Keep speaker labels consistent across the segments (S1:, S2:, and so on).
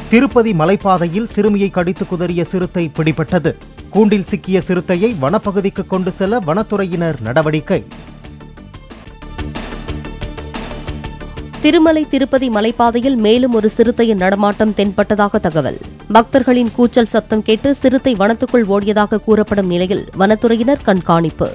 S1: திருப்பதி மலைப்பாதையில் சிறுமியை கடித்து குதறிய சிறுத்தை பிடிபட்டது கூண்டில் சிக்கிய சிறுத்தையை வனப்பகுதிக்கு கொண்டு செல்ல வனத்துறையினர் நடவடிக்கை
S2: திருமலை திருப்பதி மலைப்பாதையில் மேலும் ஒரு சிறுத்தையின் நடமாட்டம் தென்பட்டதாக தகவல் பக்தர்களின் கூச்சல் சத்தம் கேட்டு சிறுத்தை வனத்துக்குள் ஓடியதாக கூறப்படும் நிலையில் வனத்துறையினர் கண்காணிப்பு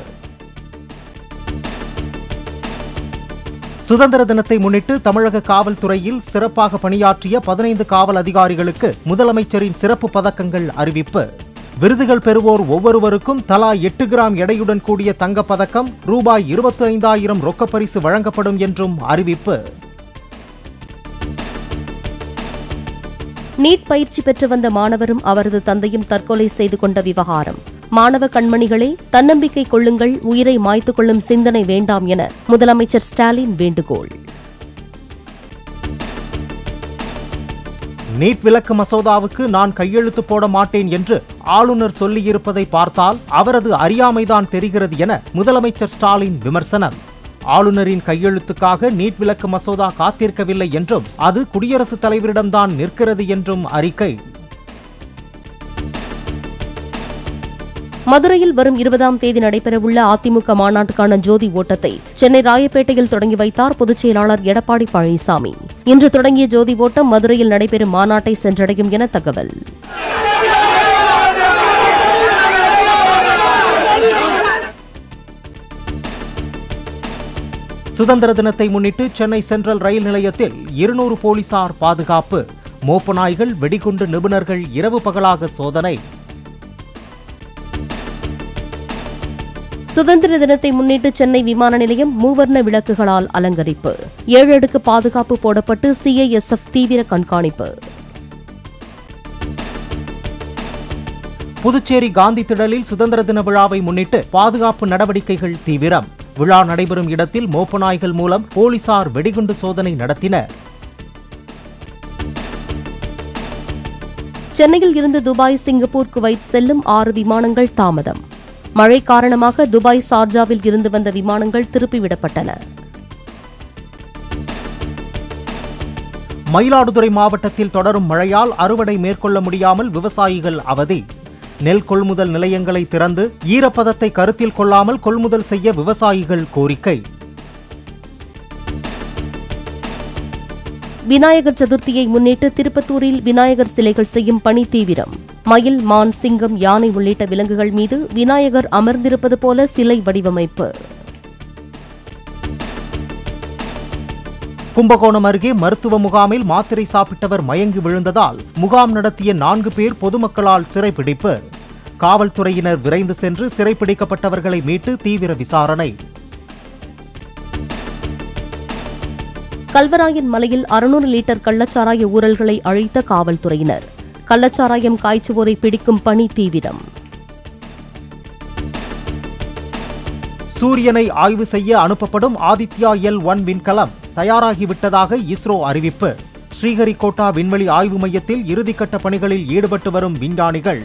S1: சுதந்திர தினத்தை முன்னிட்டு தமிழக காவல்துறையில் சிறப்பாக பணியாற்றிய பதினைந்து காவல் அதிகாரிகளுக்கு முதலமைச்சரின் சிறப்பு பதக்கங்கள் அறிவிப்பு விருதுகள் பெறுவோர் ஒவ்வொருவருக்கும் தலா எட்டு கிராம் எடையுடன் கூடிய தங்கப் பதக்கம் ரூபாய் இருபத்தி ஐந்தாயிரம் ரொக்கப்பரிசு வழங்கப்படும் என்றும் அறிவிப்பு
S2: நீட் பயிற்சி பெற்று வந்த மாணவரும் அவரது தந்தையும் தற்கொலை செய்து கொண்ட விவகாரம் மாணவ கண்மணிகளே தன்னம்பிக்கை கொள்ளுங்கள் உயிரை மாய்த்துக் கொள்ளும் சிந்தனை வேண்டாம் என முதலமைச்சர் ஸ்டாலின் வேண்டுகோள்
S1: நீட் விலக்கு மசோதாவுக்கு நான் கையெழுத்து போட மாட்டேன் என்று ஆளுநர் சொல்லியிருப்பதை பார்த்தால் அவரது அறியாமைதான் தெரிகிறது என முதலமைச்சர் ஸ்டாலின் விமர்சனம் ஆளுநரின் கையெழுத்துக்காக நீட் விலக்கு மசோதா காத்திருக்கவில்லை என்றும் அது குடியரசுத் தலைவரிடம்தான் நிற்கிறது என்றும் அறிக்கை
S2: மதுரையில் வரும் இருபதாம் தேதி நடைபெறவுள்ள அதிமுக மாநாட்டுக்கான ஜோதி ஓட்டத்தை சென்னை ராயப்பேட்டையில் தொடங்கி வைத்தார் பொதுச் செயலாளர் எடப்பாடி பழனிசாமி இன்று தொடங்கிய ஜோதி ஓட்டம் மதுரையில் நடைபெறும் மாநாட்டை சென்றடையும் என தகவல்
S1: சுதந்திர தினத்தை முன்னிட்டு சென்னை சென்ட்ரல் ரயில் நிலையத்தில் இருநூறு போலீசார் பாதுகாப்பு மோப்ப நாய்கள் வெடிகுண்டு நிபுணர்கள் இரவு பகலாக சோதனை
S2: சுதந்திர தினத்தை முன்னிட்டு சென்னை விமான நிலையம் மூவர்ண விளக்குகளால் அலங்கரிப்பு ஏழு அடுக்கு பாதுகாப்பு போடப்பட்டு சிஐஎஸ்எஃப் தீவிர கண்காணிப்பு
S1: புதுச்சேரி காந்தி திடலில் சுதந்திர தின விழாவை முன்னிட்டு பாதுகாப்பு நடவடிக்கைகள் தீவிரம் விழா நடைபெறும் இடத்தில் மோப்ப நாய்கள் மூலம் போலீசார் வெடிகுண்டு சோதனை நடத்தினர்
S2: சென்னையில் இருந்து துபாய் சிங்கப்பூர் குவைத் செல்லும் ஆறு விமானங்கள் தாமதம் மழை காரணமாக துபாய் சார்ஜாவில் இருந்து வந்த விமானங்கள் திருப்பிவிடப்பட்டன
S1: மயிலாடுதுறை மாவட்டத்தில் தொடரும் மழையால் அறுவடை மேற்கொள்ள முடியாமல் விவசாயிகள் அவதி நெல் கொள்முதல் நிலையங்களை திறந்து ஈரப்பதத்தை கருத்தில் கொள்ளாமல் கொள்முதல் செய்ய விவசாயிகள் கோரிக்கை
S2: விநாயகர் சதுர்த்தியை முன்னிட்டு திருப்பத்தூரில் விநாயகர் சிலைகள் செய்யும் பணி தீவிரம் மயில் மான் சிங்கம் யானை உள்ளிட்ட விலங்குகள் மீது விநாயகர் அமர்ந்திருப்பது போல சிலை வடிவமைப்பு
S1: கும்பகோணம் அருகே மருத்துவ முகாமில் மாத்திரை சாப்பிட்டவர் மயங்கி விழுந்ததால் முகாம் நடத்திய நான்கு பேர் பொதுமக்களால் சிறைப்பிடிப்பு காவல்துறையினர் விரைந்து சென்று சிறைப்பிடிக்கப்பட்டவர்களை மீட்டு தீவிர விசாரணை
S2: கல்வராயன் மலையில் அறுநூறு லிட்டர் கள்ளச்சாராய ஊழல்களை அழித்த காவல்துறையினர் கள்ளச்சாராயம் காய்ச்சுவோரை பிடிக்கும் பணி தீவிரம்
S1: சூரியனை ஆய்வு செய்ய அனுப்பப்படும் ஆதித்யா எல் ஒன் விண்கலம் தயாராகிவிட்டதாக இஸ்ரோ அறிவிப்பு ஸ்ரீஹரிகோட்டா விண்வெளி ஆய்வு மையத்தில் இறுதிக்கட்ட பணிகளில் ஈடுபட்டு வரும் விஞ்ஞானிகள்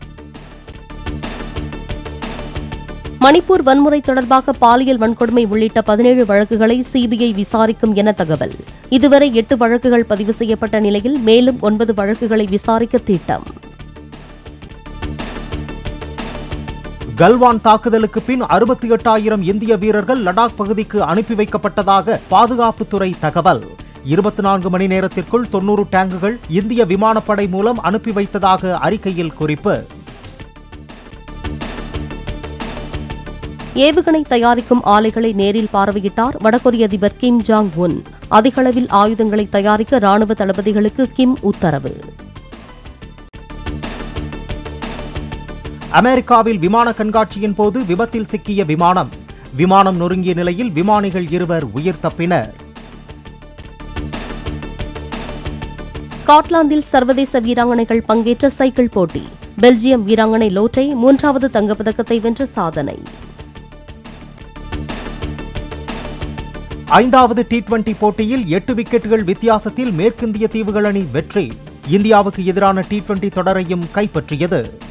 S2: மணிப்பூர் வன்முறை தொடர்பாக பாலியல் வன்கொடுமை உள்ளிட்ட பதினேழு வழக்குகளை சிபிஐ விசாரிக்கும் என தகவல் இதுவரை எட்டு வழக்குகள் பதிவு செய்யப்பட்ட நிலையில் மேலும் ஒன்பது வழக்குகளை விசாரிக்க திட்டம்
S1: கல்வான் தாக்குதலுக்கு பின் அறுபத்தி எட்டாயிரம் இந்திய வீரர்கள் லடாக் பகுதிக்கு அனுப்பி வைக்கப்பட்டதாக பாதுகாப்புத்துறை தகவல் இருபத்தி நான்கு மணி நேரத்திற்குள் தொன்னூறு டேங்குகள் இந்திய விமானப்படை மூலம் அனுப்பி வைத்ததாக அறிக்கையில் குறிப்பு
S2: ஏவுகணை தயாரிக்கும் ஆலைகளை நேரில் பார்வையிட்டார் வடகொரிய அதிபர் கிம் ஜாங் உன் அதிகளவில் ஆயுதங்களை தயாரிக்க ராணுவ தளபதிகளுக்கு கிம் உத்தரவு
S1: அமெரிக்காவில் விமான கண்காட்சியின் போது விபத்தில் சிக்கிய விமானம் விமானம் நொறுங்கிய நிலையில் விமானிகள் இருவர் உயிர் தப்பினர்
S2: ஸ்காட்லாந்தில் சர்வதேச வீராங்கனைகள் பங்கேற்ற சைக்கிள் போட்டி பெல்ஜியம் வீராங்கனை லோட்டை மூன்றாவது தங்கப்பதக்கத்தை வென்ற சாதனை
S1: ஐந்தாவது டி டுவெண்டி போட்டியில் எட்டு விக்கெட்டுகள் வித்தியாசத்தில் மேற்கிந்திய தீவுகள் அணி வெற்றி இந்தியாவுக்கு எதிரான டி டுவெண்டி தொடரையும் கைப்பற்றியது